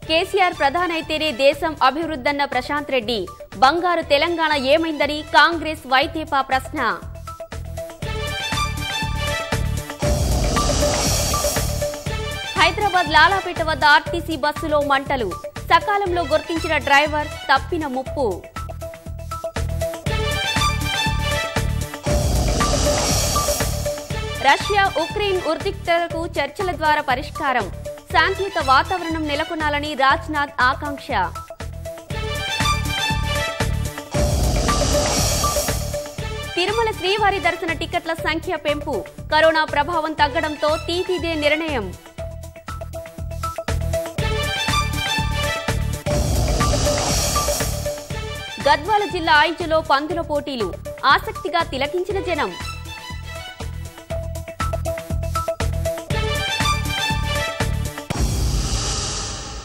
కేసీఆర్ ప్రధానైతేనే దేశం అభివృద్ధన్న ప్రశాంత్ రెడ్డి బంగారు తెలంగాణ ఏమైందని కాంగ్రెస్ వైతేపా ప్రశ్న హైదరాబాద్ లాలాపేట వద్ద ఆర్టీసీ బస్సులో మంటలు సకాలంలో గుర్తించిన డ్రైవర్ తప్పిన ముప్పు రష్యా ఉక్రెయిన్ ఉద్రిక్తతలకు చర్చల ద్వారా పరిష్కారం శాంతియుత వాతావరణం నెలకొనాలని రాజ్నాథ్ ఆకాంక్ష తిరుమల శ్రీవారి దర్శన టికెట్ల సంఖ్య పెంపు కరోనా ప్రభావం తగ్గడంతో తీతిదే నిర్ణయం గద్వాల జిల్లా ఐజులో పందుల పోటీలు ఆసక్తిగా తిలకించిన జనం